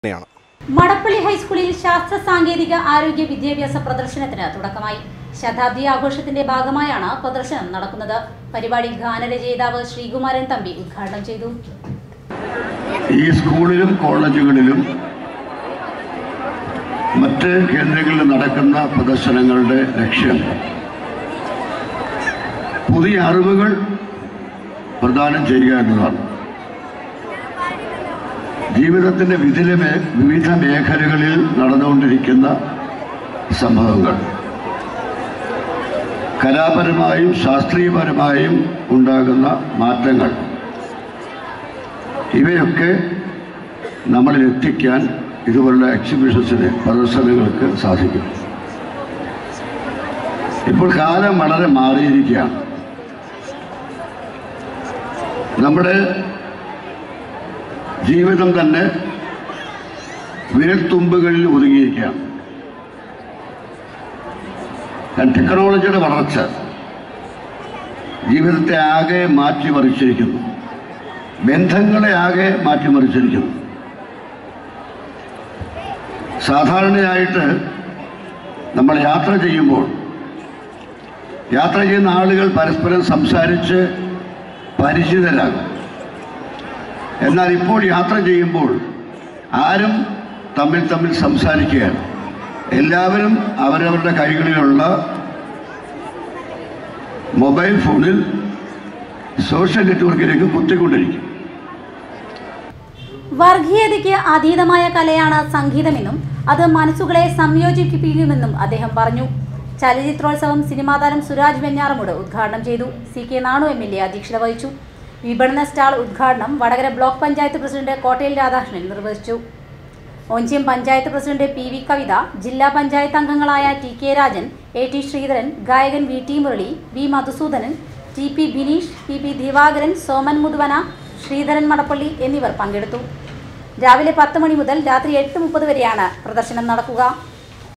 തന്നെയാണ് മടപ്പള്ളി ഹൈസ്കൂളിൽ ശാസ്ത്ര സാങ്കേതിക ആരോഗ്യ വിദ്യാഭ്യാസ പ്രദർശനത്തിന് തുടക്കമായി ശതാബ്ദി ആഘോഷത്തിന്റെ ഭാഗമായാണ് പ്രദർശനം നടക്കുന്നത് പരിപാടി ഗാനരചയിതാവ് ശ്രീകുമാരൻ തമ്പി ഉദ്ഘാടനം ചെയ്തു ഈ സ്കൂളിലും കോളേജുകളിലും മറ്റ് കേന്ദ്രങ്ങളിൽ നടക്കുന്ന പ്രദർശനങ്ങളുടെ ലക്ഷ്യം പുതിയ അറിവുകൾ പ്രദാനം ചെയ്യുക എന്നതാണ് ജീവിതത്തിൻ്റെ വിധില മേ- വിവിധ മേഖലകളിൽ നടന്നുകൊണ്ടിരിക്കുന്ന സംഭവങ്ങൾ കലാപരമായും ശാസ്ത്രീയപരമായും ഉണ്ടാകുന്ന മാറ്റങ്ങൾ ഇവയൊക്കെ നമ്മളിൽ എത്തിക്കാൻ ഇതുപോലുള്ള എക്സിബിഷൻസിന് പ്രദർശനങ്ങൾക്ക് സാധിക്കും ഇപ്പോൾ കാലം വളരെ മാറിയിരിക്കുകയാണ് നമ്മുടെ ജീവിതം തന്നെ വിരൽത്തുമ്പുകളിൽ ഒതുങ്ങിയിരിക്കുകയാണ് ടെക്നോളജിയുടെ വളർച്ച ജീവിതത്തെ ആകെ മാറ്റിമറിച്ചിരിക്കുന്നു ബന്ധങ്ങളെ ആകെ മാറ്റിമറിച്ചിരിക്കുന്നു സാധാരണയായിട്ട് നമ്മൾ യാത്ര ചെയ്യുമ്പോൾ യാത്ര ചെയ്യുന്ന ആളുകൾ പരസ്പരം സംസാരിച്ച് പരിചിതരാകും എന്നാൽ ഇപ്പോൾ യാത്ര ചെയ്യുമ്പോൾ ആരും തമ്മിൽ തമ്മിൽ സംസാരിക്കുകയാണ് എല്ലാവരും അവരവരുടെ കൈകളിലുള്ള മൊബൈൽ ഫോണിൽ സോഷ്യൽ നെറ്റ്വർക്കിലേക്ക് കുത്തിക്കൊണ്ടിരിക്കും വർഗീയതയ്ക്ക് അതീതമായ കലയാണ് സംഗീതമെന്നും അത് മനസ്സുകളെ സംയോജിപ്പിക്കുമെന്നും അദ്ദേഹം പറഞ്ഞു ചലച്ചിത്രോത്സവം സിനിമാ താരം സുരാജ് വെഞ്ഞാറമൂട് ഉദ്ഘാടനം ചെയ്തു C K Nanu M L A അധ്യക്ഷത വഹിച്ചു വിപണന സ്റ്റാൾ ഉദ്ഘാടനം വടകര ബ്ലോക്ക് പഞ്ചായത്ത് പ്രസിഡന്റ് കോട്ടയിൽ രാധാകൃഷ്ണൻ നിർവഹിച്ചു Onchiyam panchayat president P V Kavitha ജില്ലാ പഞ്ചായത്ത് അംഗങ്ങളായ T K Rajan A T Sreedharan ഗായകൻ V T Murali V Madhusoodanan T P Bineesh P P Divakaran Soman Muthuvana Sreedharan Madappally എന്നിവർ പങ്കെടുത്തു രാവിലെ പത്ത് മണി മുതൽ രാത്രി എട്ട് മുപ്പത് വരെയാണ് പ്രദർശനം നടക്കുക